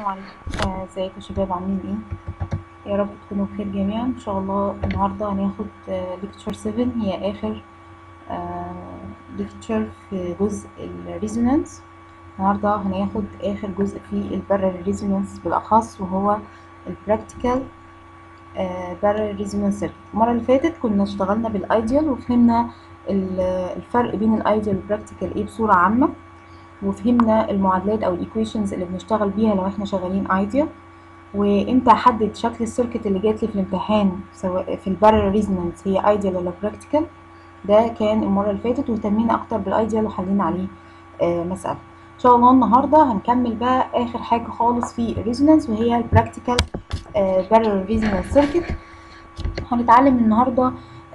عليكم آه، ازيكم يا شباب عاملين ايه يا رب تكونوا بخير جميعا ان شاء الله النهارده هناخد ليكتشر 7 هي اخر ليكتشر في جزء الريزونانس النهارده هناخد اخر جزء في البارل ريزونانس بالاخص وهو البراكتيكال بارل ريزونانس المره اللي فاتت كنا اشتغلنا بالايديال وفهمنا الفرق بين الايديال والبراكتيكال ايه بصوره عامه وفهمنا المعادلات او الايكويشنز اللي بنشتغل بيها لو احنا شغالين ايديال وامتى احدد شكل السيركت اللي جات لي في الامتحان سواء في البارل ريزونانس هي ايديال ولا براكتيكال ده كان المره اللي فاتت واهتمينا اكتر بالايديال وحلينا عليه آه مساله ان شاء الله النهارده هنكمل بقى اخر حاجه خالص في الريزونانس وهي البراكتيكال بارل ريزونانس سيركت هنتعلم النهارده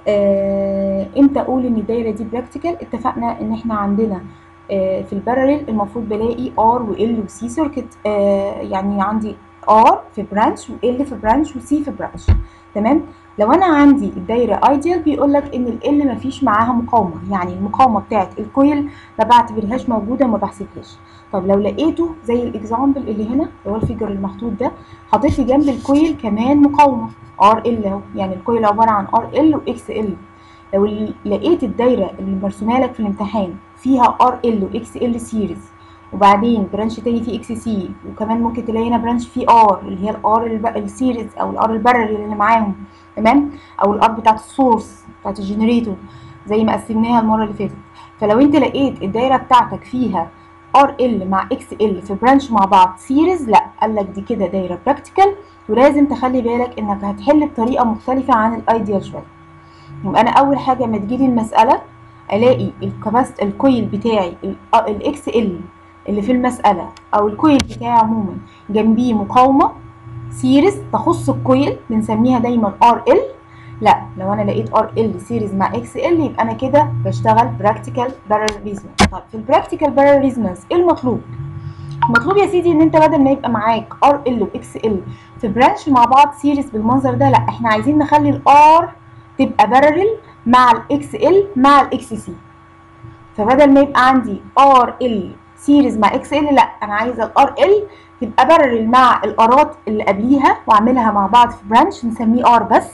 آه امتى اقول ان الدايره دي براكتيكال اتفقنا ان احنا عندنا آه في الباراليل المفروض بلاقي ار وال وسي سيركت آه يعني عندي ار في برانش وال في برانش وسي في برانش تمام لو انا عندي الدايره ايديال بيقول لك ان ال مفيش معاها مقاومه يعني المقاومه بتاعه الكويل ما بعتبرهاش موجوده وما بحسبهاش طب لو لقيته زي الاكزامبل اللي هنا اللي هو الفيجر المحطوط ده حاطط لي جنب الكويل كمان مقاومه ار ال اهو يعني الكويل عباره عن ار ال واكس ال لو لقيت الدايره اللي مرسومه لك في الامتحان فيها ار ال واكس ال سيريز وبعدين برانش تاني فيه اكس سي وكمان ممكن تلاقي هنا برانش فيه ار اللي هي الار السيريز او الار البارل اللي معاهم تمام او الار بتاعت السورس بتاعت الجنريتور زي ما قسمناها المره اللي فاتت فلو انت لقيت الدايره بتاعتك فيها ار ال مع اكس ال في برانش مع بعض سيريز لا قال لك دي كده دايره براكتيكال ولازم تخلي بالك انك هتحل بطريقه مختلفه عن الايديال شويه يبقى انا اول حاجه ما تجيلي المساله الاقي الكباست الكويل بتاعي الاكس ال اللي في المساله او الكويل بتاعي عموما جنبيه مقاومه سيريز تخص الكويل بنسميها دايما ار ال لا لو انا لقيت ار ال سيريز مع اكس ال يبقى انا كده بشتغل براكتيكال بارل ريزونانس طيب في البراكتيكال بارل ريزونانس ايه المطلوب المطلوب يا سيدي ان انت بدل ما يبقى معاك ار ال واكس ال في برانش مع بعض سيريز بالمنظر ده لا احنا عايزين نخلي الار تبقى بارل مع الاكس ال مع الاكس سي فبدل ما يبقى عندي ار ال سيريز مع اكس ال لا انا عايزه الار ال تبقى بارل مع الارات اللي قبليها واعملها مع بعض في برانش نسميه ار بس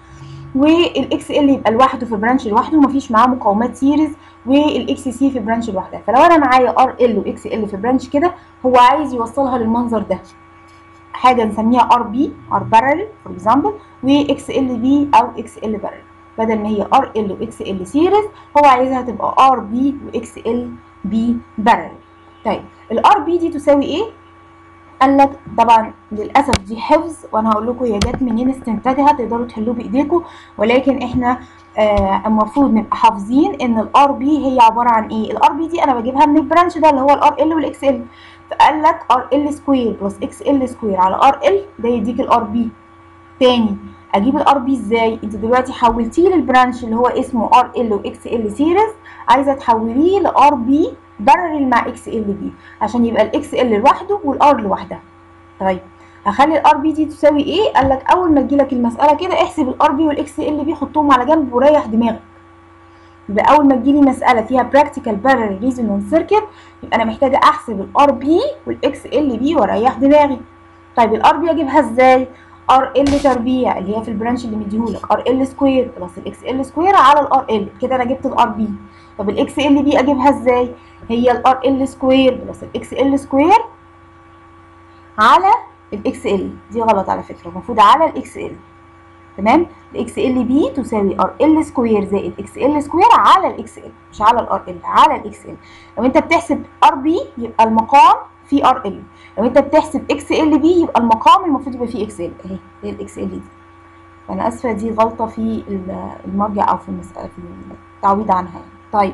والاكس ال يبقى لوحده في برانش لوحده ومفيش معاه مقاومات سيريز والاكس سي في برانش لوحدها فلو انا معايا ار ال واكس ال في برانش كده هو عايز يوصلها للمنظر ده حاجه نسميها ار بي ار بارل فور اكزامبل واكس ال بي او اكس ال بارل بدل ما هي ار ال واكس ال سيريز هو عايزها تبقى ار بي واكس ال بي بارل طيب الار بي دي تساوي ايه قال لك طبعا للاسف دي حفظ وانا هقول لكم هي جت منين استنتاجها تقدروا تحلوه بايديكم ولكن احنا آه المفروض نبقى حافظين ان الار بي هي عباره عن ايه الار بي دي انا بجيبها من البرانش ده اللي هو الار ال والاكس ال فقال لك ار ال سكوير بلس اكس ال سكوير على ار ال ده يديك الار بي تاني اجيب الار بي ازاي انت دلوقتي حولتيه للبرانش اللي هو اسمه ار ال واكس ال سيريز عايزه تحوليه لار بي بارل مع اكس ال بي عشان يبقى الاكس ال لوحده والار لوحدها طيب هخلي الار بي دي تساوي ايه قال لك اول ما تجيلك المساله كده احسب الار بي والاكس ال بي حطهم على جنب وريح دماغك يبقى اول ما تجيلي مساله فيها براكتيكال بارل ريزونانس سيركت يبقى انا محتاجه احسب الار بي والاكس ال بي واريح دماغي طيب الار بي اجيبها ازاي ار ال تربيع اللي هي في البرانش اللي مديهولك ار ال سكوير بلس الاكس ال سكوير على الار ال كده انا جبت الار بي طب الاكس ال بي اجيبها ازاي هي الار ال سكوير بلس الاكس ال سكوير على الاكس ال دي غلط على فكره المفروض على الاكس ال تمام الاكس ال بي تساوي ار ال سكوير زائد اكس ال سكوير على الاكس ال مش على الار ال على الاكس ال لو انت بتحسب ار بي يبقى المقام فيه ار ال لو انت بتحسب اكس ال بي يبقى المقام المفروض يبقى فيه اكس ال اهي هي الاكس ال دي انا اسفه دي غلطه في المرجع او في المساله في التعويض عنها يعني. طيب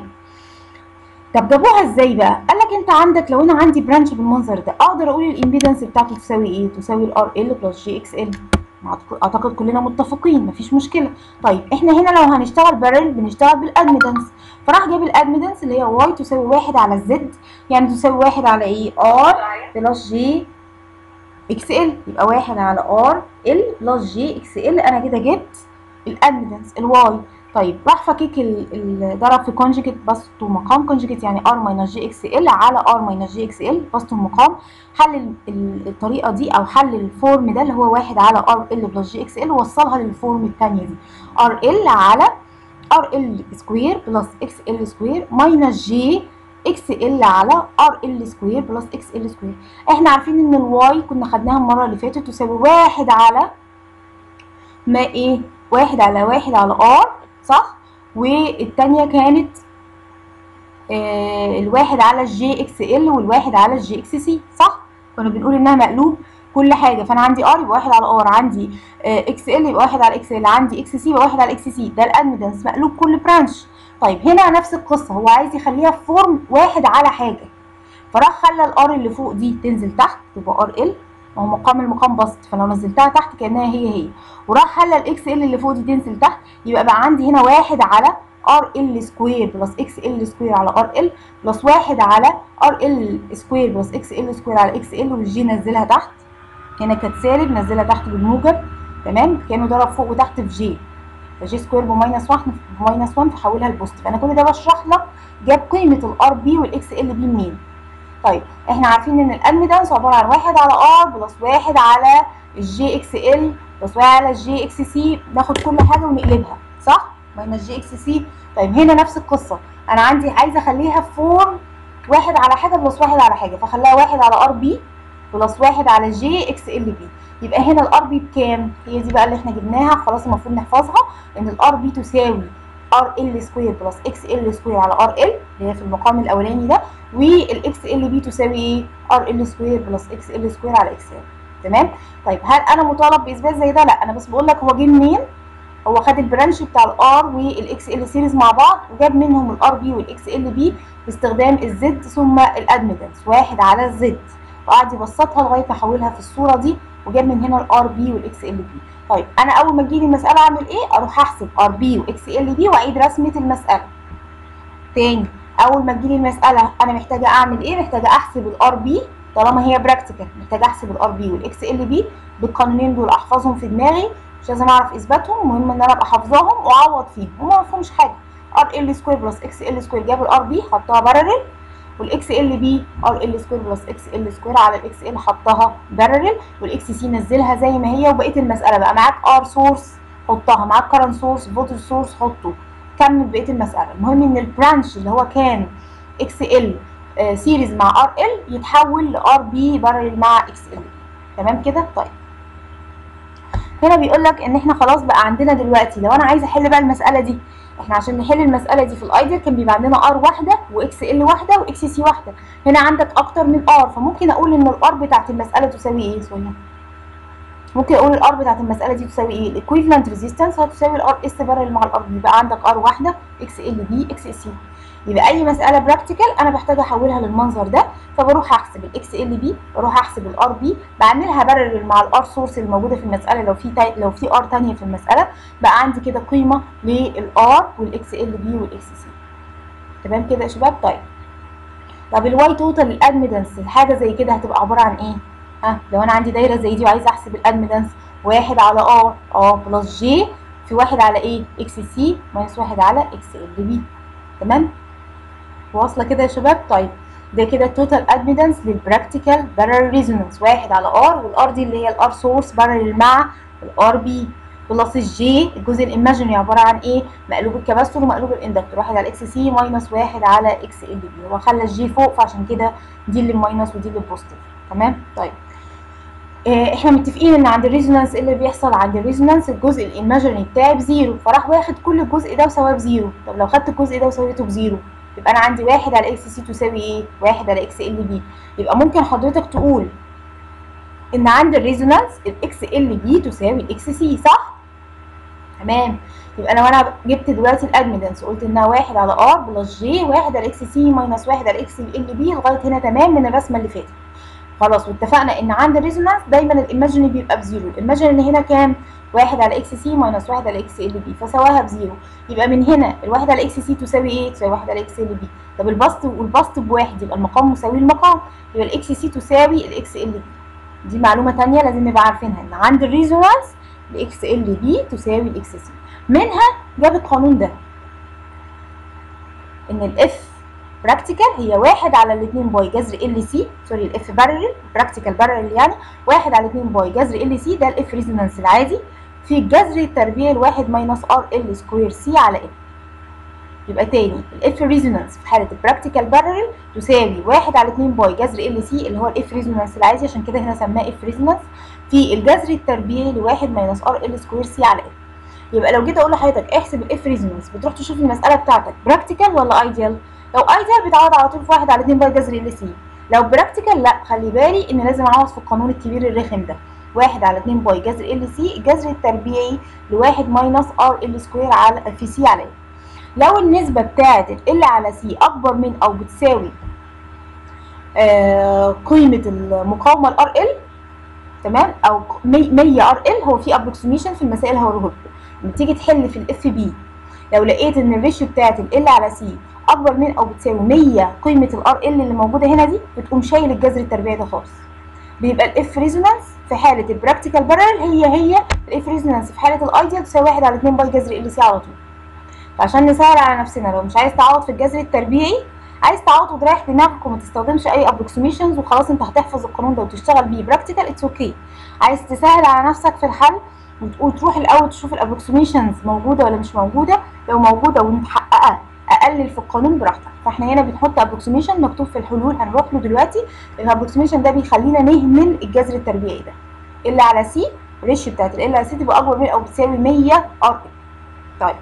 طب جابوها ازاي بقى قال لك انت عندك لو انا عندي برانش بالمنظر ده اقدر اقول الامبيدنس بتاعته تساوي ايه تساوي الار ال بلس جي اكس ال اعتقد كلنا متفقين مفيش مشكله طيب احنا هنا لو هنشتغل بارل بنشتغل بالادميدنس فراح جاب الادميدنس اللي هي واي تساوي واحد على الزد يعني تساوي واحد على ايه ار بلس جي اكس ال يبقى واحد على ار ال بلس جي اكس ال انا كده جبت الادميدنس الواي طيب راح فكيك ال- ال- ضرب في كونجكت بسطه مقام كونجكت يعني ار ماينس جي اكس ال على ار ماينس جي اكس ال بسطه مقام حل ال- ال- الطريقه دي او حل الفورم ده اللي هو واحد على ار ال بلس جي اكس ال ووصلها للفورم الثانيه دي ار ال على ار ال سكوير بلس اكس ال سكوير ماينس جي اكس ال على ار ال سكوير بلس اكس ال سكوير احنا عارفين ان الواي كنا خدناها المره اللي فاتت تساوي واحد على ما ايه واحد على واحد على ار صح والتانية كانت آه الواحد على الجي اكس ال والواحد على الجي اكس سي صح كنا بنقول انها مقلوب كل حاجه فانا عندي ار يبقى واحد على ار عندي آه اكس ال يبقى واحد على اكس ال عندي اكس سي يبقى واحد على اكس سي ده الادمدنس مقلوب كل برانش طيب هنا نفس القصه هو عايز يخليها في فورم واحد على حاجه فراح خلى الار اللي فوق دي تنزل تحت تبقى ار ال ما هو مقام المقام بسط فلو نزلتها تحت كانها هي هي وراح خلى الاكس ال اللي فوق دي تنزل تحت يبقى بقى عندي هنا واحد على ار ال سكوير بلس اكس ال سكوير على ار ال بلس واحد على ار ال سكوير بلس اكس ال سكوير على اكس ال والجي نزلها تحت هنا كانت سالب نزلها تحت بالموجب تمام كانه ضرب فوق وتحت في جي فجي سكوير بماينس 1 بماينس 1 فحولها لبوزيتيف انا كل ده بشرح لك جاب قيمه الار بي والاكس ال بي منين طيب احنا عارفين ان الادميدانس عباره عن واحد على ار بلس واحد على الجي اكس ال بلس واحد على الجي اكس سي ناخد كل حاجه ونقلبها صح ماينس جي اكس سي طيب هنا نفس القصه انا عندي عايزه اخليها فورم واحد على حاجه بلس واحد على حاجه فخليها واحد على ار بي بلس واحد على جي اكس ال بي يبقى هنا الار بي بكام هي دي بقى اللي احنا جبناها خلاص المفروض نحفظها ان الار بي تساوي ار ال سكوير بلس اكس ال سكوير على ار ال اللي هي في المقام الاولاني ده والاكس ال بي تساوي ايه ار ال سكوير بلس اكس ال سكوير على اكس ال تمام طيب هل انا مطالب باثبات زي ده لا انا بس بقول لك هو جه منين هو خد البرانش بتاع الار والاكس ال سيريز مع بعض وجاب منهم الار بي والاكس ال بي باستخدام الزد ثم الادميتنس واحد على الزد وقعد يبسطها لغايه ما احولها في الصوره دي وجاب من هنا الار بي والاكس ال بي طيب انا اول ما تجيلي المساله اعمل ايه اروح احسب ار بي واكس ال بي واعيد رسمه المساله تاني اول ما تجيلي المساله انا محتاجه اعمل ايه محتاجه احسب الار بي طالما هي براكتيكال محتاجه احسب الار بي والاكس ال بي بالقانونين دول احفظهم في دماغي مش لازم اعرف اثباتهم المهم ان انا ابقى حافظاهم واعوض فيهم وما مفهومش حاجه ار ال سكوير بلس اكس ال سكوير جاب الار بي حطها بارلل والاكس ال بي ار ال سكوير بلس اكس ال سكوير على الاكس ال حطها بارلل والاكس سي نزلها زي ما هي وبقيه المساله بقى معاك ار سورس حطها معاك كرنت سورس فولتج سورس حطه كمل بقيه المساله المهم ان البرانش اللي هو كان اكس ال سيريز مع ار ال يتحول لار بي بارلل مع اكس ال تمام كده طيب هنا بيقول لك ان احنا خلاص بقى عندنا دلوقتي لو انا عايزه احل بقى المساله دي احنا عشان نحل المساله دي في الايدل كان بيبقى عندنا ار واحده واكس ال واحده واكس سي واحده هنا عندك اكتر من ار فممكن اقول ان الار بتاعت المساله تساوي ايه سوري ممكن اقول الار بتاعت المساله دي تساوي ايه الايكويفالنت ريزيستنس هتساوي الار اس بارل مع الار بي يبقى عندك ار واحده اكس ال بي اكس سي يبقى اي مساله براكتيكال انا محتاجه احولها للمنظر ده فبروح احسب الاكس ال بي بروح احسب الار بي بعملها بارل مع الار سورس اللي موجوده في المساله لو في تاي... لو في ار ثانيه في المساله بقى عندي كده قيمه للار والاكس ال بي والاكس سي تمام كده يا شباب طيب طب الواي توتال الادميدنس الحاجه زي كده هتبقى عباره عن ايه ها لو انا عندي دايره زي دي وعايزه احسب الادميدنس واحد على ار اه بلس جي في واحد على ايه اكس سي ماينس واحد على اكس ال بي تمام واصله كده يا شباب طيب ده كده التوتال ادميدنس للبراكتيكال بارل ريزونانس واحد على ار والار دي اللي هي الار سورس بارل مع الار بي بلس الجي الجزء الايماجينري عباره عن ايه مقلوب الكباستور ومقلوب الاندكتور واحد على اكس سي ماينس واحد على اكس ال بي هو خلى الجي فوق فعشان كده دي اللي ماينس ودي اللي بوزيتيف تمام طيب اه احنا متفقين ان عند الريزونانس اللي بيحصل عند الريزونانس الجزء الايماجينري بتاعي بزيرو فراح واخد كل الجزء ده وسواه بزيرو طب لو خدت الجزء ده وسويته بزيرو يبقى انا عندي واحد على اكس سي تساوي ايه واحد على اكس ال بي يبقى ممكن حضرتك تقول ان عند الريزونانس الاكس ال بي تساوي الاكس سي صح تمام يبقى لو انا جبت دلوقتي الادميدنس قلت انها واحد على ار بلس جي واحد على اكس سي ماينس واحد على اكس ال بي لغايه هنا تمام من الرسمه اللي فاتت خلاص واتفقنا ان عند الريزونانس دايما الايماجينري بيبقى بزيرو الايماجينري هنا كام واحد على اكس سي ماينس واحد على اكس ال بي فسواها بزيرو يبقى من هنا الواحد على اكس سي تساوي ايه تساوي واحد على اكس ال بي طب البسط والبسط بواحد يبقى المقام مساوي المقام يبقى الاكس سي تساوي الاكس ال بي دي معلومه ثانيه لازم نبقى عارفينها ان عند الريزونانس الاكس ال بي تساوي الاكس سي منها جاب القانون ده ان الاف براكتيكال هي واحد على الاتنين باي جذر ال سي سوري الاف بارل براكتيكال بارل يعني واحد على اتنين باي جذر ال سي ده الاف ريزونانس العادي في الجذر التربيعي الواحد ماينس ار ال سكوير سي على ال يبقى تاني الاف ريزونانس في حاله البراكتيكال بارل تساوي واحد على اتنين باي جذر ال سي اللي هو الاف ريزونانس العادي عشان كده هنا سماه اف ريزونانس في الجذر التربيعي لواحد ماينس ار ال سكوير سي على ال يبقى لو جيت اقول لحضرتك احسب الاف ريزونانس بتروح تشوف المساله بتاعتك براكتيكال ولا ايديال لو ايديال بتعوض على طول في واحد على اتنين باي جذر ال سي لو براكتيكال لا خلي بالي ان لازم اعوض في القانون الكبير الرخم ده واحد على اتنين باي جذر ال سي الجذر التربيعي لواحد ماينس ار ال سكوير على في سي على ال لو النسبة بتاعت ال على سي أكبر من أو بتساوي آه قيمة المقاومة ال ال تمام أو 100 ار ال هو في ابروكسيميشن في المسائل هوريه لكم لما تيجي تحل في الاف بي لو لقيت ان الريشيو بتاعت ال على سي اكبر من او بتساوي 100 قيمه الار ال اللي موجوده هنا دي بتقوم شايل الجذر التربيعي ده خالص بيبقى الاف ريزونانس في حاله البراكتيكال بارل هي هي الاف ريزونانس في حاله الايديال تساوي 1 على 2 باي جذر ال سي على طول فعشان نسهل على نفسنا لو مش عايز تعوض في الجذر التربيعي عايز تعوض وتريح دماغك وما تستخدمش اي ابروكسيميشنز وخلاص انت هتحفظ القانون ده وتشتغل بيه براكتيكال اتس اوكي عايز تسهل على نفسك في الحل وتروح الاول تشوف الابروكسيميشنز موجوده ولا مش موجوده لو موجوده ومتحققه اقلل في القانون براحتك فاحنا هنا بنحط ابروكسيميشن مكتوب في الحلول هنروح له دلوقتي الابروكسيميشن ده بيخلينا نهمل الجذر التربيعي ده ال على سي الريشيو بتاعت ال على سي تبقى اكبر من او بتساوي 100 ار طيب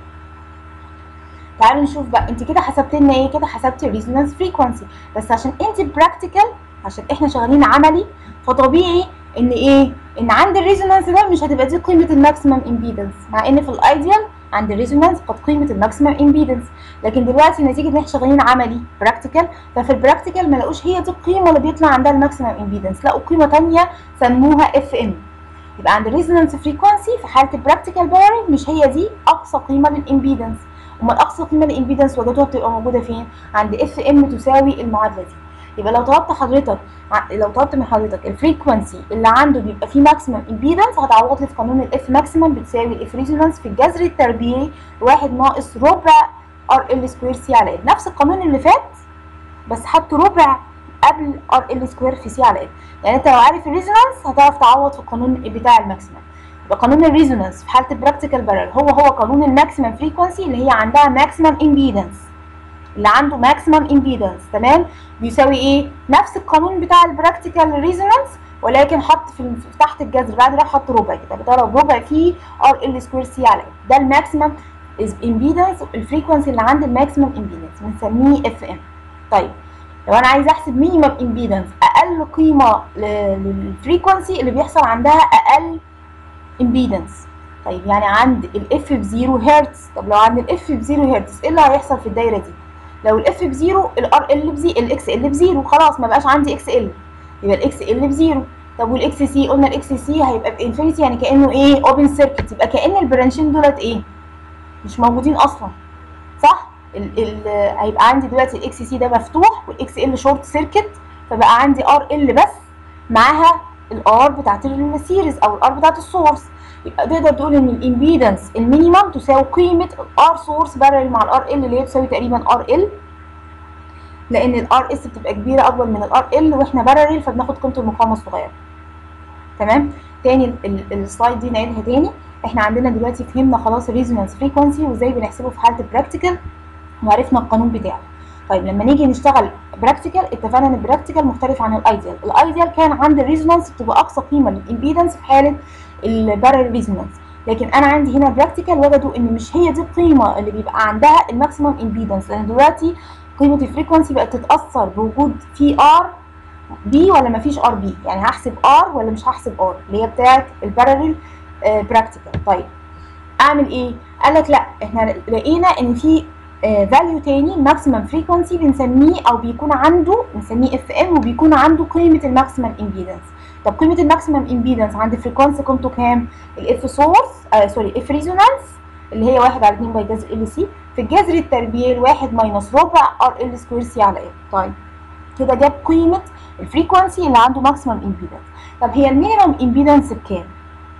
تعالوا نشوف بقى انت كده حسبت لنا ايه كده حسبتي الريزونانس فريكوانسي بس عشان انت براكتيكال عشان احنا شغالين عملي فطبيعي ان ايه ان عند الريزونانس ده مش هتبقى دي قيمه الماكسيمم امبيدنس مع ان في الايديال عند الريزونانس قد قيمه الماكسيمم امبيدنس لكن دلوقتي نتيجه ان احنا شغالين عملي براكتيكال ففي البراكتيكال ما لقوش هي دي القيمه اللي بيطلع عندها الماكسيمم امبيدنس لقوا قيمه ثانيه سموها اف ام يبقى عند الريزونانس فريكوانسي في حاله البراكتيكال بارنج مش هي دي اقصى قيمه للامبيدنس امال اقصى قيمه للامبيدنس وجدوها بتبقى موجوده فين عند اف ام تساوي المعادله دي يبقى لو طلبت حضرتك لو طلبت من حضرتك الفريكونسي اللي عنده بيبقى فيه ماكسيمم امبيدنس هتعوض لي في قانون الاف ماكسيمم بتساوي الاف ريزونانس في الجذر التربيعي واحد ناقص ربع ار ال سكوير سي على ال نفس القانون اللي فات بس حط ربع قبل ار ال سكوير في سي على ال يعني انت لو عارف الريزونانس هتعرف تعوض في القانون بتاع الماكسيمم يبقى قانون الريزونانس في حاله البراكتيكال بارل هو هو قانون الماكسيمم فريكونسي اللي هي عندها ماكسيمم امبيدنس اللي عنده ماكسيمم امبيدنس تمام بيساوي ايه نفس القانون بتاع البراكتيكال ريزونانس ولكن حط في تحت الجذر بعد ده حط ربع كده بضرب ربع فيه ار ال سكوير سي على ده الماكسيمم امبيدنس الفريكونسي اللي عند الماكسيمم امبيدنس بنسميه اف ام طيب لو انا عايز احسب مينيمم امبيدنس اقل قيمه للفريكونسي اللي بيحصل عندها اقل امبيدنس طيب يعني عند الاف بزيرو هرتز طب لو عند الاف بزيرو هرتز ايه اللي هيحصل في الدايره دي لو الاف بزيرو الار ال بزي الاكس ال بزيرو خلاص ما بقاش عندي اكس ال يبقى الاكس ال بزيرو طب والاكس سي قلنا الاكس سي هيبقى بانفينيتي يعني كانه ايه اوبن سيركت يبقى كان البرانشين دولت ايه مش موجودين اصلا صح ال ال هيبقى عندي دلوقتي الاكس سي ده مفتوح والاكس ال شورت سيركت فبقى عندي ار ال بس معاها الار بتاعت السيريز او الار بتاعت السورس يبقى تقدر تقول ان الامبيدنس المينيمم تساوي قيمه الار سورس بارل مع الار ال اللي هي تساوي تقريبا ار ال لان الار اس بتبقى كبيره اكبر من الار ال واحنا بارل فبناخد قيمه المقاومه الصغيره تمام تاني السلايد دي نعيدها تاني احنا عندنا دلوقتي فهمنا خلاص الريزونانس فريكونسي وازاي بنحسبه في حاله البراكتيكال وعرفنا القانون بتاعه طيب لما نيجي نشتغل براكتيكال اتفقنا ان البراكتيكال مختلف عن الايديال الايديال كان عند الريزونانس بتبقى اقصى قيمه للامبيدنس في حاله البارل ريزونانس لكن انا عندي هنا براكتيكال وجدوا ان مش هي دي القيمه اللي بيبقى عندها الماكسيمم امبيدنس لان دلوقتي قيمه الفريكونسي بقت تتاثر بوجود في ار بي ولا مفيش ار بي يعني هحسب ار ولا مش هحسب ار اللي هي بتاعه البارل براكتيكال طيب اعمل ايه قال لك لا احنا لقينا ان في فاليو تاني ماكسيمم فريكونسي بنسميه او بيكون عنده بنسميه اف ام وبيكون عنده قيمه الماكسيمم امبيدنس طب قيمه الماكسيمم امبيدنس عند فريكونسي قيمته كام الاف سورس آه سوري اف ريزونانس اللي هي 1 على 2 باي جذر ال سي في الجذر التربيعي الواحد ماينس ربع ار ال سكوير سي على ال طيب كده جاب قيمه الفريكونسي اللي عنده ماكسيمم امبيدنس طب هي المينيمم امبيدنس بكام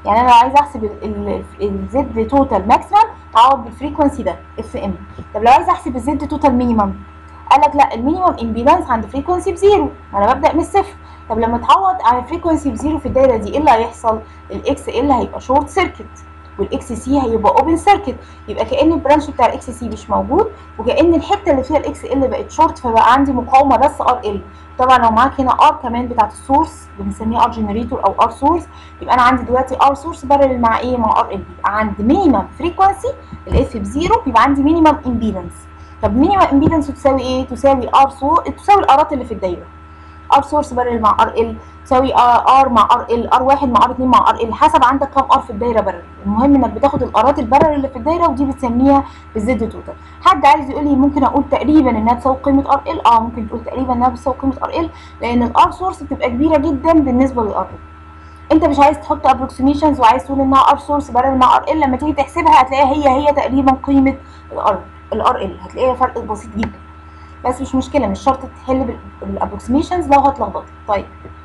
يعني انا لو عايزه احسب الزد توتال ماكسيمم هقعد بالفريكونسي ده اف ام طب لو عايزه احسب الزد توتال مينيمم قال لك لا المينيمم امبيدنس عند فريكونسي بزيرو انا ببدا من الصفر طب لما تعوض على فريكونسي بزيرو في الدايره دي ايه اللي هيحصل الاكس ال هيبقى شورت سيركت والاكس سي هيبقى اوبن سيركت يبقى كان البرانش بتاع الاكس سي مش موجود وكان الحته اللي فيها الاكس ال بقت شورت فبقى عندي مقاومه بس ار ال طبعا لو معاك هنا ار كمان بتاعت السورس بنسميها ار جنريتور او ار سورس يبقى انا عندي دلوقتي ار سورس بارل مع ايه مع ار ال يبقى عندي مينيمم فريكونسي الاف بزيرو يبقى عندي مينيمم امبيدنس طب مينيمم امبيدنس تساوي ايه تساوي ار سو تساوي الارات اللي في الدايره ار سورس بارل مع ار ال تساوي ار مع ار ال ار واحد مع ار اتنين مع ار ال حسب عندك كام ار في الدايره بارل المهم انك بتاخد الارات البارل اللي في الدايره ودي بتسميها بالزد توتال حد عايز يقول لي ممكن اقول تقريبا انها تساوي قيمه ار ال اه ممكن تقول تقريبا انها بتساوي قيمه ار ال لان الار سورس بتبقى كبيره جدا بالنسبه للار انت مش عايز تحط ابروكسيميشنز وعايز تقول انها ار سورس بارل مع ار ال لما تيجي تحسبها هتلاقيها هي هي تقريبا قيمه الار الار ال هتلاقيها فرق بسيط جدا بس مش مشكله مش شرط تحل بالابروكسيميشنز لو هتلخبط طيب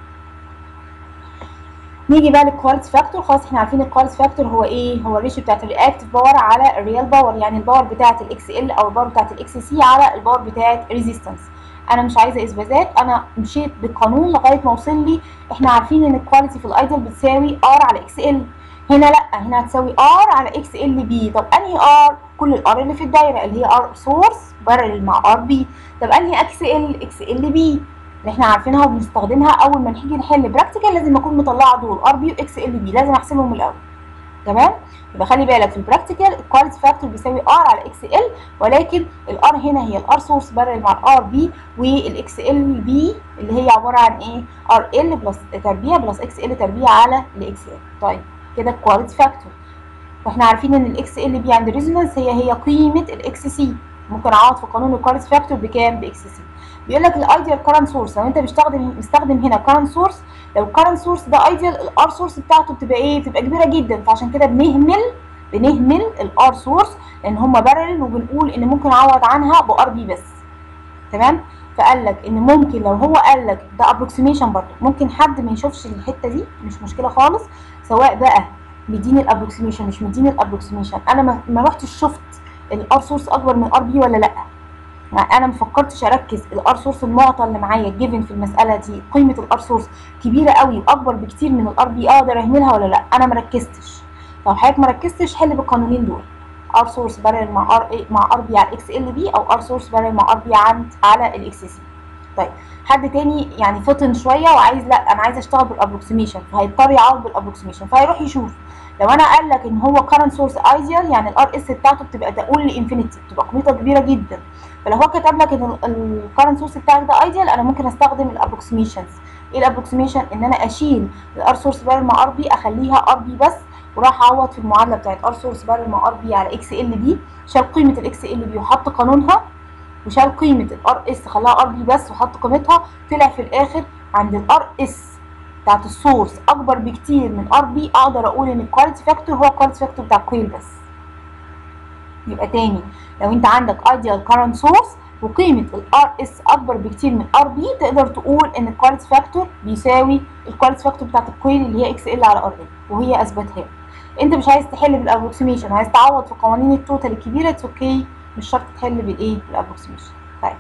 نيجي بقى للكواليتي فاكتور خلاص احنا عارفين الكواليتي فاكتور هو ايه هو الريشيو بتاعت الرياكتيف باور على الريال باور يعني الباور بتاعت الاكس ال او الباور بتاعت الاكس سي على الباور بتاعت ريزيستنس انا مش عايزه اثباتات انا مشيت بالقانون لغايه ما وصل لي احنا عارفين ان الكواليتي في الايدل بتساوي ار على اكس ال هنا لا هنا هتساوي ار على اكس ال بي طب انهي ار كل الار اللي في الدايره اللي هي ار سورس بارل مع ار بي طب انهي اكس ال اكس ال بي اللي احنا عارفينها وبنستخدمها اول ما نيجي نحل براكتيكال لازم اكون مطلعه دول ار بي واكس ال بي لازم احسبهم من الاول تمام يبقى خلي بالك في البراكتيكال الكواليتي فاكتور بيساوي ار على اكس ال ولكن الار هنا هي الار سورس بارل مع الار بي والاكس ال بي اللي هي عباره عن ايه ار ال بلس تربيع بلس اكس ال تربيع على الاكس ال طيب كده الكواليتي فاكتور واحنا عارفين ان الاكس ال بي عند ريزونانس هي هي قيمه الاكس سي ممكن اعوض في قانون الكواليتي فاكتور بكام باكس سي بيقول لك الايديال كارنت سورس لو انت بتستخدم مستخدم هنا كارنت سورس لو الكارنت سورس ده ايديال الار سورس بتاعته بتبقى ايه بتبقى كبيره جدا فعشان كده بنهمل بنهمل الار سورس لان هم بارل وبنقول ان ممكن اعوض عنها بار بي بس تمام فقال لك ان ممكن لو هو قال لك ده ابروكسيميشن برضه ممكن حد ما يشوفش الحته دي مش مشكله خالص سواء بقى مديني الابروكسيميشن مش مديني الابروكسيميشن انا ما, ما رحتش شفت الار سورس اكبر من ار بي ولا لا يعني انا ما فكرتش اركز الار سورس المعطى اللي معايا الجيفن في المساله دي قيمه الار سورس كبيره قوي واكبر بكتير من الار بي اقدر اهملها ولا لا انا ما ركزتش لو حضرتك ما ركزتش حل بالقانونين دول ار سورس بارل مع ار مع ار بي على اكس ال بي او ار سورس بارل مع ار بي عند على الاكس سي طيب حد تاني يعني فطن شويه وعايز لا انا عايز اشتغل بالابروكسيميشن فهيضطر يعوض بالابروكسيميشن فهيروح يشوف لو انا قال لك ان هو كارنت سورس ايديال يعني الار اس بتاعته بتبقى تقول لانفينيتي بتبقى قيمتها كبيره جدا فلو هو كتب لك ان الكارنت سورس بتاعك ده ايديال انا ممكن استخدم الابروكسيميشنز ايه الابروكسيميشن ان انا اشيل الار سورس بارل مع ار بي اخليها ار بي بس وراح اعوض في المعادله بتاعت ار سورس بارل مع ار بي على اكس ال بي شال قيمه الاكس ال بي وحط قانونها وشال قيمه الار اس خلاها ار بي بس وحط قيمتها طلع في الاخر عند الار اس بتاعت السورس اكبر بكتير من ار بي اقدر اقول ان الكواليتي فاكتور هو الكواليتي فاكتور بتاع الكويل بس يبقى تاني لو انت عندك ايديال كارنت سورس وقيمه الار اس اكبر بكتير من ار بي تقدر تقول ان الكواليتي فاكتور بيساوي الكواليتي فاكتور بتاعت الكويل اللي هي اكس ال على ار ال وهي اثبتها انت مش عايز تحل بالابروكسيميشن عايز تعوض في قوانين التوتال الكبيره اتس اوكي مش شرط تحل بالايه بالابروكسيميشن طيب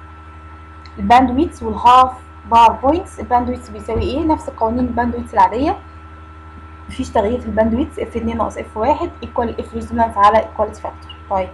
الباندويتس والهاف بار بوينتس الباندويتس بيساوي ايه نفس قوانين الباندويتس العاديه مفيش تغيير في الباندويتس اف 2 ناقص اف 1 ايكوال اف ريزونانس على ايكواليتي فاكتور طيب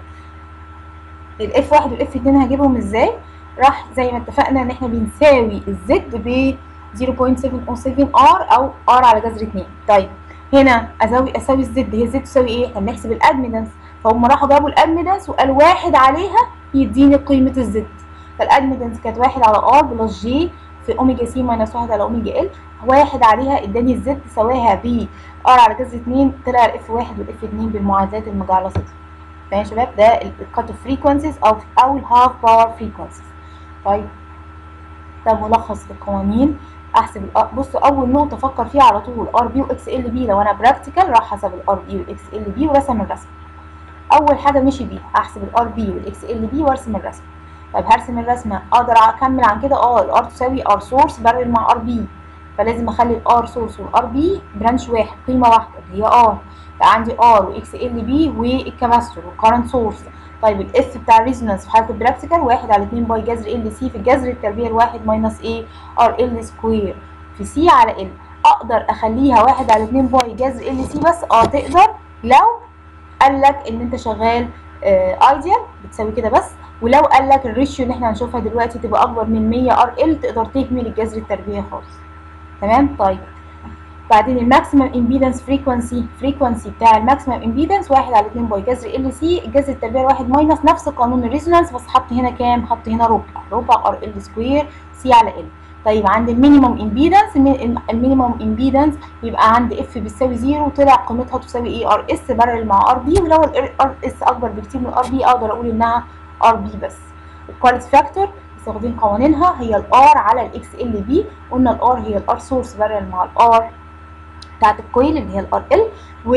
الاف 1 والاف 2 هجيبهم ازاي راح زي ما اتفقنا ان احنا بنساوي الزد ب 0.707 ار او ار على جذر 2 طيب هنا اساوي اساوي الزد هي الزد تساوي ايه احنا بنحسب الادميدنس فهم راحوا جابوا الادميدنس وقال واحد عليها يديني قيمه الزد فالادميدنس كانت واحد على ار بلس جي في اوميجا سي ماينس واحد على اوميجا ال واحد عليها اداني الزد سواها ب ار على جذر 2 طلع الاف 1 والاف 2 بالمعادلات المجعلصه فاهم يا شباب ده الكات اوف فريكونسيز او او الهاف باور فريكونسيز طيب ده ملخص للقوانين احسب بصوا اول نقطه افكر فيها على طول ار بي واكس ال بي لو انا براكتيكال راح حسب الار بي والاكس ال بي ورسم الرسم اول حاجه مشي بيها احسب الار بي والاكس ال بي وارسم الرسم طب هرسم الرسمه اقدر اكمل عن كده اه الار تساوي ار سورس بارل مع ار بي فلازم اخلي الار سورس والار بي برانش واحد قيمه واحده اللي هي ار بقى عندي ار واكس ال بي والكاباستور والكرنت سورس طيب الاس بتاع الريزونانس في حاله البراكتيكال واحد على 2 باي جذر ال سي في الجذر التربيع الواحد ماينس ايه ار ال سكوير في سي على ال اقدر اخليها واحد على 2 باي جذر ال سي بس اه تقدر لو قال لك ان انت شغال ايديال بتساوي كده بس ولو قال لك الريشيو اللي احنا هنشوفها دلوقتي تبقى اكبر من 100 ار ال تقدر تهمل الجذر التربيعي خالص تمام طيب بعدين الماكسيمم امبيدنس فريكونسي فريكونسي بتاع الماكسيمم امبيدنس 1 على 2 باي جذر ال سي الجذر التربيعي واحد ماينس نفس قانون الريزونانس بس حط هنا كام حط هنا ربع ربع ار ال سكوير سي على ال طيب عند المينيمم امبيدنس المينيمم امبيدنس يبقى عند اف بتساوي 0 وطلع قيمتها تساوي ايه ار اس بارل مع ار بي ولو الار اس اكبر بكتير من ار بي اقدر اقول انها ار بي بس الكواليتي فاكتور مستخدمين قوانينها هي الار على الاكس ال بي قلنا الار هي الار سورس بارل مع الار بتاعت الكويل اللي هي الار ال و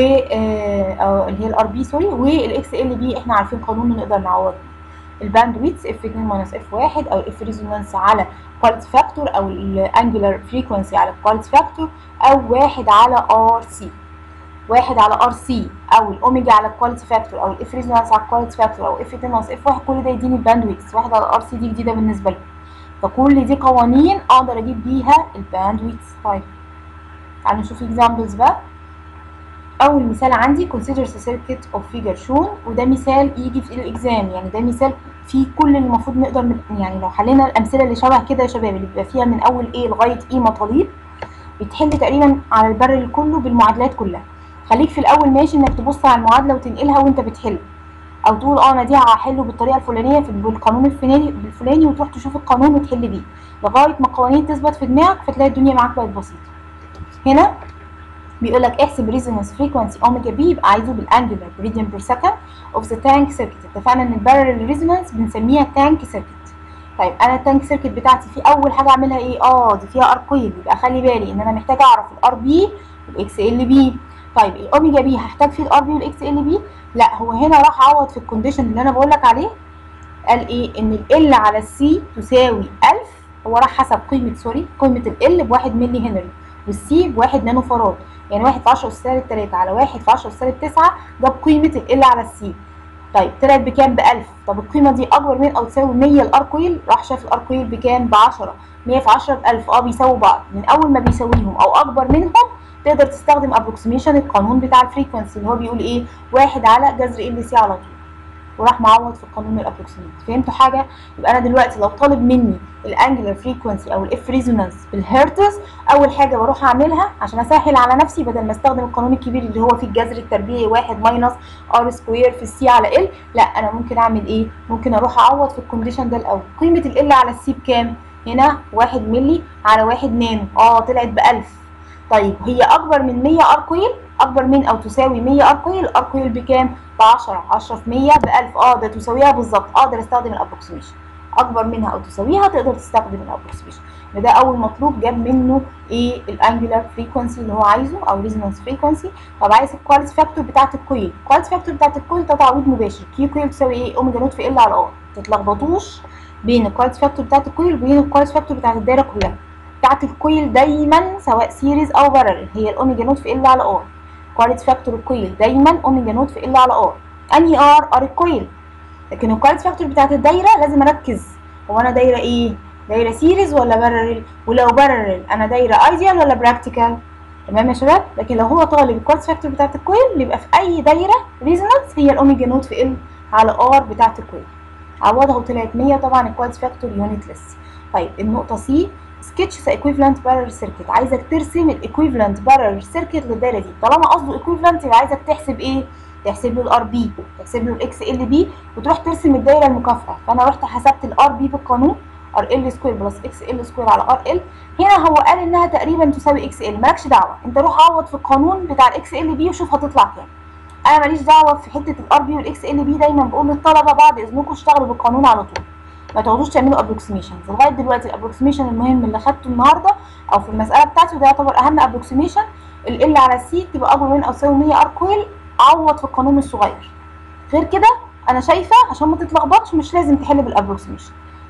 آه اللي هي الار بي سوري والاكس ال بي احنا عارفين قانون نقدر نعوض الباند ويتس اف 2 ماينس اف 1 او الاف ريزونانس على كواليتي فاكتور او الانجولار فريكونسي على الكواليتي فاكتور او واحد على ار سي واحد على ار سي او الاوميجا على الكواليتي فاكتور او الاف ريزونانس على الكواليتي فاكتور او اف 2 ماينس اف 1 كل ده يديني الباند ويتس واحد على ار سي دي جديده بالنسبه لي فكل دي قوانين اقدر اجيب بيها الباند ويتس طيب تعالوا نشوف اكزامبلز بقى اول مثال عندي consider the circuit of figure shown وده مثال يجي في الاكزام يعني ده مثال فيه كل اللي المفروض نقدر يعني لو حلينا الامثله اللي شبه كده يا شباب اللي بيبقى فيها من اول ايه لغايه ايه مطالب بتحل تقريبا على البرل كله بالمعادلات كلها خليك في الاول ماشي انك تبص على المعادله وتنقلها وانت بتحل او تقول اه انا دي هحله بالطريقه الفلانيه في بالقانون الفلاني الفلاني وتروح تشوف القانون وتحل بيه لغايه ما القوانين تثبت في دماغك فتلاقي الدنيا معاك بقت بسيطه هنا بيقول لك احسب ريزونانس فريكونسي اوميجا بي يبقى عايزه بالانجلر بريديان بير سكند اوف ذا تانك سيركت اتفقنا ان البارل ريزونانس بنسميها تانك سيركت طيب انا التانك سيركت بتاعتي في اول حاجه اعملها ايه اه دي فيها ار كويل يبقى خلي بالي ان انا محتاجه اعرف الار بي والاكس ال بي طيب الاوميجا بي هحتاج فيه الار بي والاكس ال بي لا هو هنا راح عوض في الكونديشن اللي انا بقول لك عليه قال ايه ان ال على السي تساوي 1000 هو راح حسب قيمه سوري قيمه ال بواحد ملي هنري والسي بواحد نانو فراد يعني واحد في 10 أس سالب 3 على واحد في 10 أس سالب 9 ده بقيمة ال على السي طيب طلعت بكام ب 1000 طب القيمة دي أكبر من أو تساوي 100 الأركويل راح شاف الأركويل بكام ب 10 100 في 10 ب 1000 اه بيساووا بعض من أول ما بيساويهم أو أكبر منهم تقدر تستخدم ابروكسيميشن القانون بتاع الفريكونسي اللي هو بيقول ايه واحد على جذر ال سي على طول وراح معوض في القانون الابروكسيميت فهمتوا حاجه يبقى انا دلوقتي لو طالب مني الانجلر فريكونسي او الاف ريزونانس بالهرتز اول حاجه بروح اعملها عشان اسهل على نفسي بدل ما استخدم القانون الكبير اللي هو فيه الجذر التربيعي واحد ماينس ار سكوير في السي على ال لا انا ممكن اعمل ايه ممكن اروح اعوض في الكونديشن ده الاول قيمه ال على السي بكام هنا واحد ملي على واحد نانو اه طلعت ب 1000 طيب هي اكبر من 100 ار كويل اكبر من او تساوي 100 ار كويل ار كويل بكام ب 10 10 في 100 ب 1000 اه ده تساويها بالظبط اقدر استخدم الابروكسيميشن اكبر منها او تساويها تقدر تستخدم الابروكسيميشن ده اول مطلوب جاب منه ايه الانجلر فريكونسي اللي هو عايزه او ريزونانس فريكونسي طب عايز الكواليتي فاكتور بتاعت الكويل الكواليتي فاكتور بتاعت الكويل ده تعويض مباشر كيو كويل تساوي ايه اوميجا نوت في ال على ار ما تتلخبطوش بين الكواليتي فاكتور بتاعت الكويل وبين الكواليتي فاكتور بتاعت الدايره كلها بتاعت الكويل دايما سواء سيريز او بارل هي الاوميجا نوت في ال على ار كواليتي فاكتور الكويل دايما اوميجا نوت في ال على ار انهي ار ار الكويل لكن الكواليتي فاكتور بتاعت الدايره لازم اركز هو انا دايره ايه دايره سيريز ولا بارل ولو بارل انا دايره ايديال ولا براكتيكال تمام يا شباب لكن لو هو طالب الكواليتي فاكتور بتاعت الكويل يبقى في اي دايره ريزونانس هي الاوميجا نوت في ال على ار بتاعت الكويل عوضها وطلعت 100 طبعا الكواليتي فاكتور يونتلس طيب النقطه سي سكتش ذا ايكويفالنت بارل سيركت عايزك ترسم الايكويفالنت بارل سيركت للدايره دي طالما قصده ايكويفالنت يبقى عايزك تحسب ايه تحسب له الار بي تحسب له الاكس ال بي وتروح ترسم الدايره المكافئه فانا رحت حسبت الار بي بالقانون ار ال سكوير بلس اكس ال سكوير على ار ال هنا هو قال انها تقريبا تساوي اكس ال مالكش دعوه انت روح عوض في القانون بتاع الاكس ال بي وشوف هتطلع كام انا ماليش دعوه في حته الار بي والاكس ال بي دايما بقول للطلبه بعد اذنكم اشتغلوا بالقانون على طول ما تقعدوش تعملوا ابروكسيميشن لغايه دلوقتي الابروكسيميشن المهم اللي خدته النهارده او في المساله بتاعتي وده يعتبر اهم ابروكسيميشن ال على السي تبقى اكبر من او تساوي 100 ار كويل عوض في القانون الصغير غير كده انا شايفه عشان ما تتلخبطش مش لازم تحل بالابروكسيميشن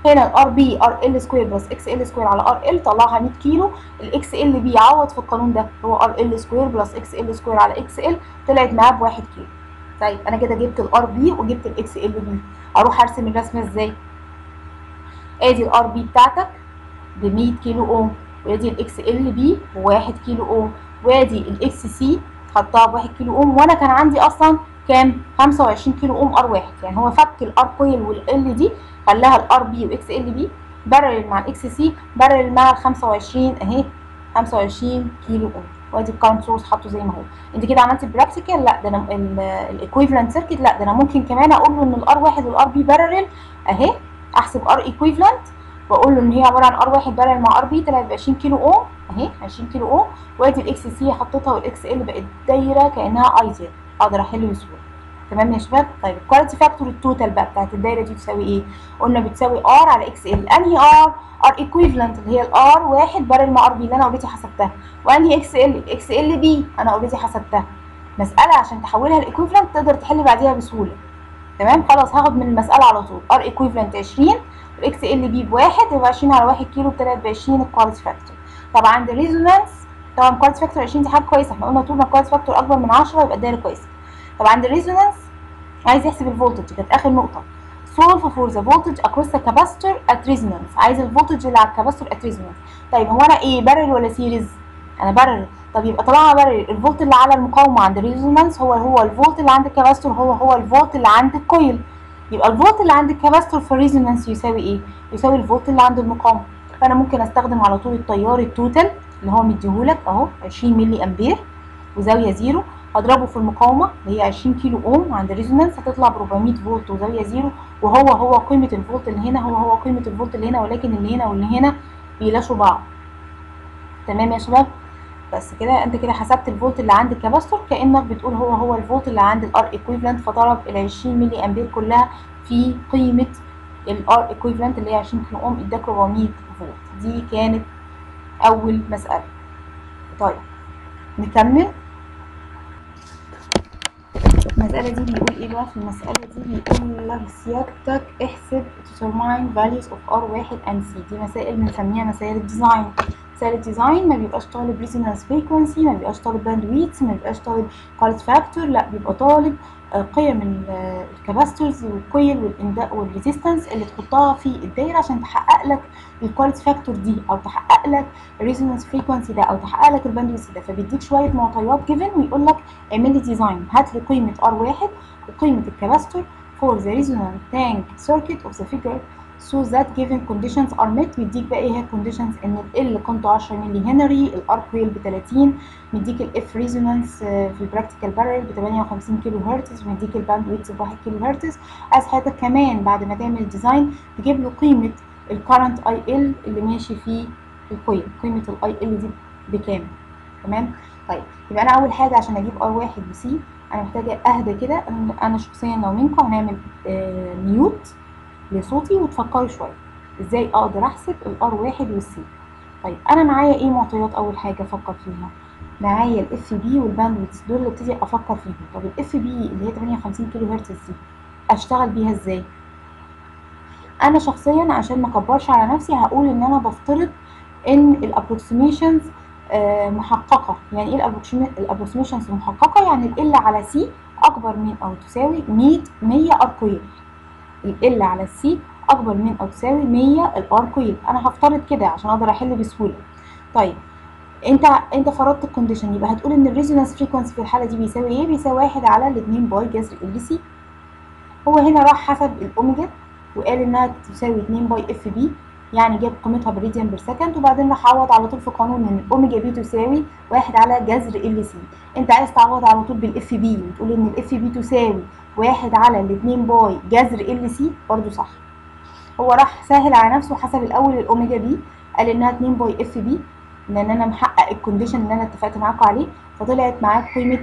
هنا الار بي ار ال سكوير بلس اكس ال سكوير على ار ال طلعها 100 كيلو الاكس ال بي عوض في القانون ده هو ار ال سكوير بلس اكس ال سكوير على اكس ال طلعت معاه ب 1 كيلو طيب انا كده جبت الار بي وجبت الاكس ال بي اروح ارسم الرسمه ازاي ادي الار بي بتاعتك ب 100 كيلو اوم وادي الاكس ال بي ب 1 كيلو اوم وادي الاكس سي حطها ب 1 كيلو اوم وانا كان عندي اصلا كام 25 كيلو اوم ار واحد يعني هو فك الار كويل والال دي خلاها الار بي واكس ال بي بارل مع الاكس سي بارل مع ال 25 اهي 25 كيلو اوم وادي الكارنت سورس حاطه زي ما هو انت كده عملتي براكتيكال لا ده انا الايكويفالنت سيركت لا ده انا ممكن كمان اقول له ان الار واحد والار بي بارل اهي احسب ار ايكويفالنت واقول له ان هي عباره عن ار واحد بارل مع ار بي طلعت ب 20 كيلو اوم اهي 20 كيلو اوم وادي الاكس سي حطيتها والاكس ال بقت دايره كانها ايزر اقدر احل بسهوله تمام يا شباب طيب الكواليتي فاكتور التوتال بقى بتاعت الدايره دي تساوي ايه قلنا بتساوي ار على اكس ال انهي ار ار ايكويفالنت اللي هي الار واحد بارل مع ار بي اللي انا اوريدي حسبتها وانهي اكس ال الاكس ال بي انا اوريدي حسبتها مساله عشان تحولها لايكويفالنت تقدر تحل بعديها بسهوله تمام خلاص هاخد من المساله على طول ار ايكويفالنت 20 الاكس ال بي بواحد يبقى 20 على 1 كيلو بطلعت ب 20 الكواليتي فاكتور طب عند الريزونانس طبعا الكواليتي فاكتور 20 دي حاجه كويسه احنا قلنا طول ما الكواليتي فاكتور اكبر من 10 يبقى الدايره كويسه طب عند الريزونانس عايز يحسب الفولتج كانت اخر نقطه solve for the voltage across the capacitor at resonance عايز الفولتج اللي على الكاباستور at resonance طيب هو انا ايه بارل ولا سيريز انا بارل طب يبقى طالما بارل الفولت اللي على المقاومه عند الريزونانس هو هو الفولت اللي عند الكاباستور هو هو الفولت اللي عند الكويل يبقى الفولت اللي عند الكاباستور في الريزونانس يساوي ايه يساوي الفولت اللي عند المقاومه فانا ممكن استخدم على طول التيار التوتال اللي هو مديهولك اهو 20 ملي امبير وزاويه زيرو هضربه في المقاومه اللي هي 20 كيلو اوم عند الريزونانس هتطلع ب 400 فولت وزاويه زيرو وهو هو قيمه الفولت اللي هنا هو هو قيمه الفولت اللي هنا ولكن اللي هنا واللي هنا بيلاشوا بعض تمام يا شباب بس كده انت كده حسبت الفولت اللي عند الكاباستور كانك بتقول هو هو الفولت اللي عند الار ايكويفالنت فضرب ال 20 ملي امبير كلها في قيمه الار ايكويفالنت اللي هي 20 كيلو اوم اداك 400 فولت دي كانت اول مساله طيب نكمل المسألة دي بيقول ايه بقى في المسألة دي بيقول لك سيادتك احسب determine values of R1 and C دي مسائل بنسميها مسائل الديزاين مسائل الديزاين ما بيبقاش طالب resonance frequency ما بيبقاش طالب bandwidth ما بيبقاش طالب quality factor لا بيبقى طالب قيم الكاباستورز والكويل والانداء والريزيستنس اللي تحطها في الدايره عشان تحقق لك الكواليتي فاكتور دي او تحقق لك الريزونانس فريكونسي ده او تحقق لك الباندويث ده فبيديك شويه معطيات جيفن ويقول لك اعمل لي ديزاين هات لي قيمه ار واحد وقيمه الكاباستور for the resonant tank circuit of the figure so that given conditions are met مديك بقى ايه هي conditions ان ال قيمته 10 ملي هنري الار كويل ب 30 مديك الاف ريزونانس في البراكتيكال بارل ب 58 كيلو هرتز ومديك الباند ويتس ب 1 كيلو هرتز عايز حضرتك كمان بعد ما تعمل ديزاين تجيب له قيمه الكرنت اي ال اللي ماشي فيه الكويل قيمه الاي ال دي بكام تمام طيب يبقى انا اول حاجه عشان اجيب ار واحد بسي انا محتاجه اهدى كده انا شخصيا لو منكم هنعمل آه ميوت لصوتي وتفكروا شويه ازاي اقدر احسب الار واحد والسي طيب انا معايا ايه معطيات اول حاجه افكر فيها معايا الاف بي والباندويث دول اللي ابتدي افكر فيهم طب الاف بي اللي هي 58 كيلو هرتز دي اشتغل بيها ازاي انا شخصيا عشان ما اكبرش على نفسي هقول ان انا بفترض ان الابروكسيميشنز محققه يعني ايه الابروكسيميشنز محققه يعني ال على سي اكبر من او تساوي 100 100 ار كويل ال على السي اكبر من او تساوي 100 الار كويل انا هفترض كده عشان اقدر احل بسهوله طيب انت انت فرضت الكونديشن يبقى هتقول ان الريزونانس فريكونسي في الحاله دي بيساوي ايه بيساوي واحد على الاتنين باي جذر ال سي هو هنا راح حسب الاوميجا وقال انها تساوي 2 باي اف بي يعني جاب قيمتها بالراديان بير سكند وبعدين راح عوض على طول في قانون ان الاوميجا بي تساوي واحد على جذر ال سي انت عايز تعوض على طول بالاف بي وتقول ان الاف بي تساوي واحد على الاتنين باي جذر ال سي برضه صح هو راح سهل على نفسه وحسب الاول الاوميجا بي قال انها 2 باي اف بي لان انا محقق الكونديشن اللي انا اتفقت معاكم عليه فطلعت معاك قيمه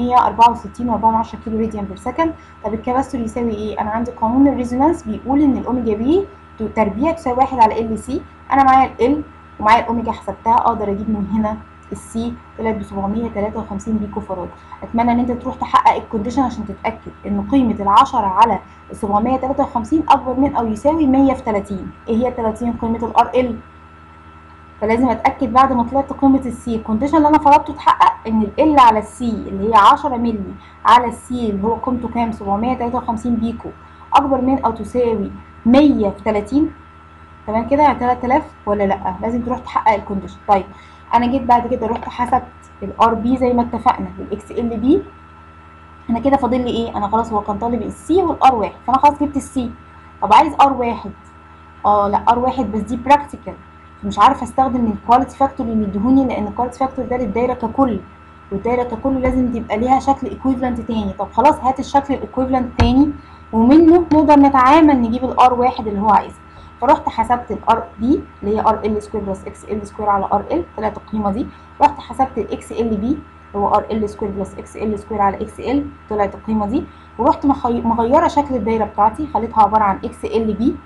364 و4 كيلو راديان بير سكند طب الكاباستور يساوي ايه انا عندي قانون الريزونانس بيقول ان الاوميجا بي تربيع تساوي 1 على ال سي انا معايا ال ومعايا الاوميجا حسبتها اقدر اجيب من هنا السي طلعت ب 753 بيكو فراد اتمنى ان انت تروح تحقق الكونديشن عشان تتاكد ان قيمه ال 10 على 753 اكبر من او يساوي 100 في 30 ايه هي 30 قيمه الار ال فلازم اتاكد بعد ما طلعت قيمه السي الكونديشن اللي انا فرضته اتحقق ان ال على السي اللي هي 10 مللي على السي اللي هو قيمته كام 753 بيكو اكبر من او تساوي 100 في 30 تمام كده يعني 3000 ولا لا لازم تروح تحقق الكونديشن طيب انا جيت بعد كده رحت حسبت الار بي زي ما اتفقنا الاكس ال بي انا كده فاضل لي ايه انا خلاص هو كان طالب السي والار واحد فانا خلاص جبت السي طب عايز ار واحد اه لا ار واحد بس دي براكتيكال مش عارفه استخدم الكواليتي فاكتور اللي مديهوني لان الكواليتي فاكتور ده للدايره ككل والدايره ككل لازم تبقى ليها شكل ايكويفالنت تاني طب خلاص هات الشكل الايكويفالنت تاني ومنه نقدر نتعامل نجيب الار واحد اللي هو عايزه فرحت حسبت الار بي اللي هي ار ال سكوير بلس اكس ال سكوير على ار ال طلعت القيمه دي رحت حسبت الاكس ال بي اللي هو ار ال سكوير بلس اكس ال سكوير على اكس ال طلعت القيمه دي ورحت مغيره شكل الدايره بتاعتي خليتها عباره عن اكس ال بي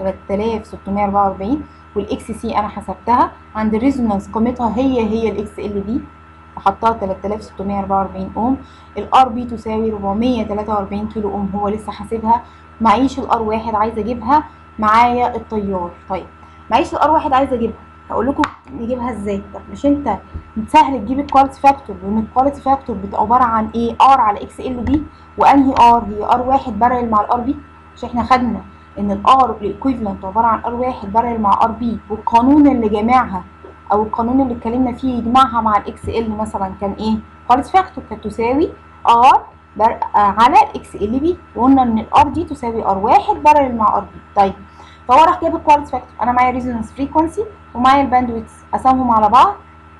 3644 والاكس سي انا حسبتها عند الريزونانس قيمتها هي هي الاكس ال بي حطها 3644 اوم الار بي تساوي 443 كيلو اوم هو لسه حاسبها معيش الار واحد عايزه اجيبها معايا التيار طيب معيش الار واحد عايزه اجيبها هقول لكم نجيبها ازاي طب مش انت سهل تجيب الكواليتي فاكتور لان الكواليتي فاكتور بتبقى عباره عن ايه ار على اكس ال بي وانهي ار هي ار واحد بارل مع الار بي مش احنا خدنا ان الار الايكويفالنت عباره عن ار واحد بارل مع ار بي والقانون اللي جامعها او القانون اللي اتكلمنا فيه يجمعها مع الاكس ال مثلا كان ايه كواليتي فاكتور كانت تساوي ار على الاكس ال بي وقلنا ان الار دي تساوي ار واحد بارل مع ار بي طيب فهو راح جايب الكواليتي فاكتور انا معايا ريزونانس فريكونسي ومعايا الباندويتس قسمهم على بعض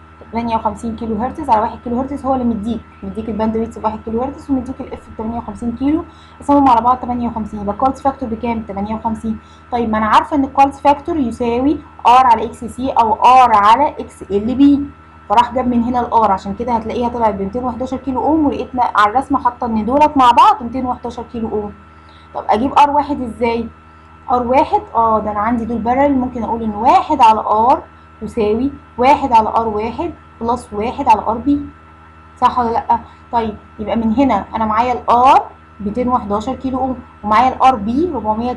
58 كيلو هرتز على 1 كيلو هرتز هو اللي مديك مديك الباندويتس ب 1 كيلو هرتز ومديك الاف ب 58 كيلو قسمهم على بعض 58 يبقى الكواليتي فاكتور بكام 58 طيب ما انا عارفه ان الكواليتي فاكتور يساوي ار على اكس سي او ار على اكس ال بي فراح جاب من هنا الار عشان كده هتلاقيها طلعت ب 211 كيلو اوم ولقيتنا على الرسمه حاطه ان دولت مع بعض 211 كيلو اوم طب اجيب ار واحد ازاي ار واحد اه ده انا عندي دول بارل ممكن اقول ان واحد على ار تساوي واحد على ار واحد بلس واحد على ار بي صح ولا لا طيب يبقى من هنا انا معايا الار 211 كيلو اوم ومعايا الار بي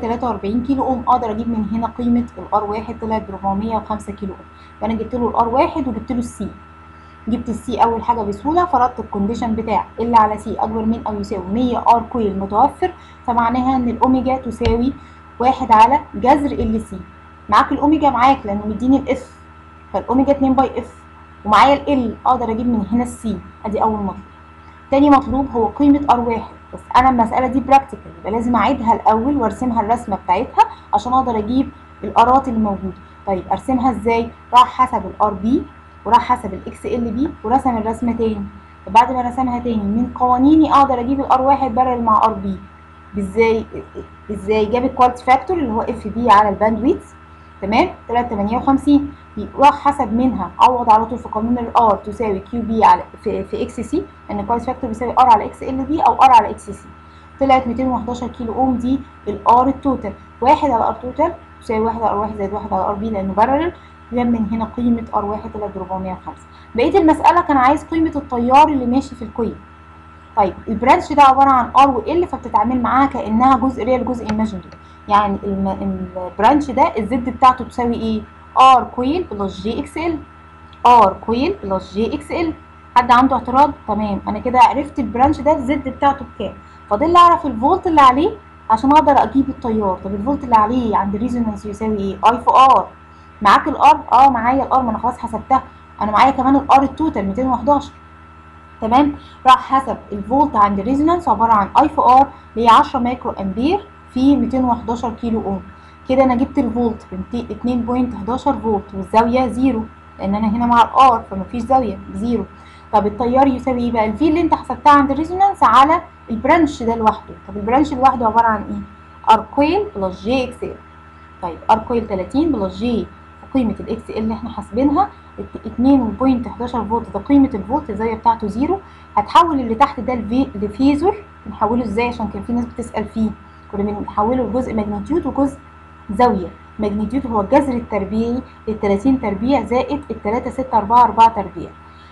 443 كيلو اوم اقدر اجيب من هنا قيمه الار واحد طلعت ب 405 كيلو اوم فانا جبت له الار واحد وجبت له السي جبت السي اول حاجه بسهوله فرضت الكونديشن بتاع ال على سي اكبر من او يساوي 100 ار كويل متوفر فمعناها ان الاوميجا تساوي واحد على جذر ال سي معاك الاوميجا معاك لانه مديني الاف فالاوميجا 2 باي اف ومعايا ال اقدر اجيب من هنا السي ادي اول مطلوب تاني مطلوب هو قيمه ار واحد بس انا المساله دي براكتيكال يبقى لازم اعيدها الاول وارسمها الرسمه بتاعتها عشان اقدر اجيب الارات اللي موجوده طيب ارسمها ازاي راح حسب الار بي وراح حسب الاكس ال بي ورسم الرسمه تاني بعد ما رسمها تاني من قوانيني اقدر اجيب الار واحد بارل مع ار بي ازاي ازاي جاب الكواليتي فاكتور اللي هو اف بي على الباندويتس تمام طلعت 58 راح حسب منها عوض على طول في قانون الار تساوي كيو بي على في, في اكس سي ان الكواليتي فاكتور بيساوي ار على اكس ال بي او ار على اكس سي طلعت 211 كيلو اوم دي الار التوتال واحد على ار توتال تساوي واحد على ار واحد زائد واحد على ار بي لانه بارل جاب من هنا قيمه ار واحد طلعت ب 405 بقيه المساله كان عايز قيمه التيار اللي ماشي في الكويل طيب البرانش ده عباره عن ار وال فبتتعامل معاها كانها جزء ريال جزء ايماجينري يعني البرانش ده الزد بتاعته تساوي ايه ار كويل بلس جي اكس ال ار كويل بلس جي اكس ال حد عنده اعتراض تمام انا كده عرفت البرانش ده الزد بتاعته بكام فاضل لي اعرف الفولت اللي عليه عشان اقدر اجيب التيار طب الفولت اللي عليه عند الريزونانس يساوي ايه اي في ار معاك الار اه معايا الار ما انا خلاص حسبتها انا معايا كمان الار التوتال 211 تمام راح حسب الفولت عند الريزونانس عباره عن اي في ار اللي هي 10 مايكرو امبير في 211 كيلو اوم كده انا جبت الفولت ب 2.11 فولت والزاويه زيرو لان انا هنا مع الار فمفيش زاويه زيرو طب التيار يساوي ايه بقى الفي اللي انت حسبتها عند الريزونانس على البرانش ده لوحده طب البرانش لوحده عباره عن ايه ار كويل بلس جي اكس ال طيب ار كويل 30 بلس جي قيمه الاكس ال اللي احنا حاسبينها 2.11 فولت ده قيمه الفولت الزاويه بتاعته زيرو هتحول اللي تحت ده لفيزور نحوله ازاي عشان كان في ناس بتسال فيه كنا بنحوله لجزء ماجنتيود وجزء زاويه ماجنتيود هو الجذر التربيعي لل 30 تربيع زائد ال 3 6 4 4 تربيع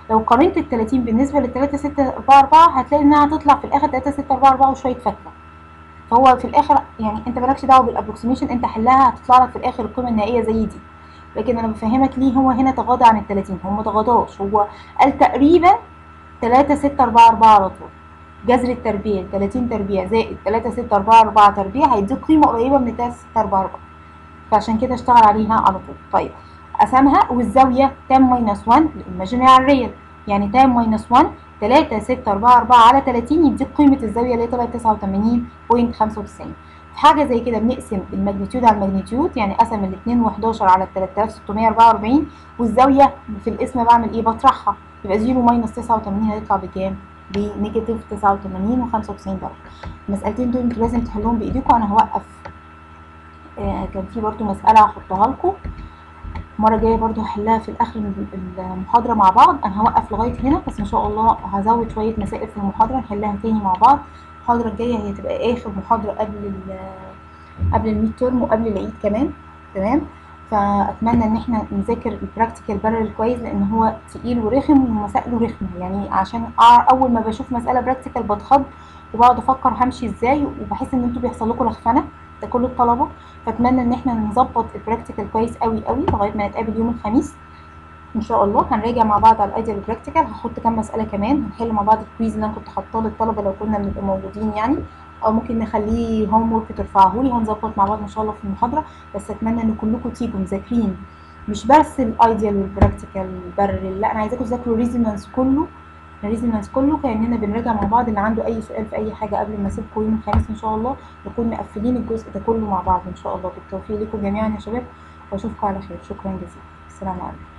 لو قارنت ال 30 بالنسبه لل 3 6 4 4 هتلاقي انها هتطلع في الاخر 3 6 4 4 وشويه فكه فهو في الاخر يعني انت مالكش دعوه بالابروكسيميشن انت حلها هتطلع لك في الاخر القيمه النهائيه زي دي لكن انا بفهمك ليه هو هنا تغاضى عن ال 30 هو ما تغاضاش هو قال تقريبا 3 6 4 4 على طول جذر التربيع 30 تربيع زائد 3 6 4 4 تربيع هيديك قيمه قريبه من 3 6 4 4 فعشان كده اشتغل عليها على طول طيب قسمها والزاويه تان ماينس 1 الايماجينري على الريال يعني تان ماينس 1 3 6 4 4 على 30 يديك قيمه الزاويه اللي هي طلعت 89.95 في حاجه زي كده بنقسم الماجنتيود على الماجنتيود يعني قسم ال 2 و11 على 3644 والزاويه في القسمه بعمل ايه بطرحها يبقى 0 ماينس 89 هيطلع بكام؟ بنيجاتيف 89 و95 درجه المسألتين دول انتوا لازم تحلوهم بايديكم انا هوقف آه كان في برضو مسألة هحطها لكم المرة الجاية برضو هحلها في الآخر من المحاضرة مع بعض أنا هوقف لغاية هنا بس إن شاء الله هزود شوية مسائل في المحاضرة نحلها تاني مع بعض المحاضرة الجاية هي تبقى آخر محاضرة قبل ال قبل الميد ترم وقبل العيد كمان تمام فأتمنى إن احنا نذاكر البراكتيكال بارل كويس لأن هو تقيل ورخم ومسائله رخمة يعني عشان أول ما بشوف مسألة براكتيكال بتخض وبقعد أفكر همشي إزاي وبحس إن انتوا بيحصل لكم لخفنة ده كل الطلبة فأتمنى إن احنا نظبط البراكتيكال كويس قوي قوي لغاية ما نتقابل يوم الخميس ان شاء الله هنراجع مع بعض على الايديال براكتيكال هحط كام مساله كمان هنحل مع بعض الكويز اللي انا كنت حاطاه للطلبه لو كنا بنبقى موجودين يعني او ممكن نخليه هوم ورك ترفعه لي هنظبط مع بعض ان شاء الله في المحاضره بس اتمنى ان كلكم تيجوا مذاكرين مش بس الايديال والبراكتيكال بارل لا انا عايزاكم تذاكروا ريزونانس كله الريزونانس كله كاننا بنراجع مع بعض اللي عنده اي سؤال في اي حاجه قبل ما اسيبكم يوم الخميس ان شاء الله نكون مقفلين الجزء ده كله مع بعض ان شاء الله بالتوفيق لكم جميعا يا شباب واشوفكم على خير شكرا جزيلا السلام عليكم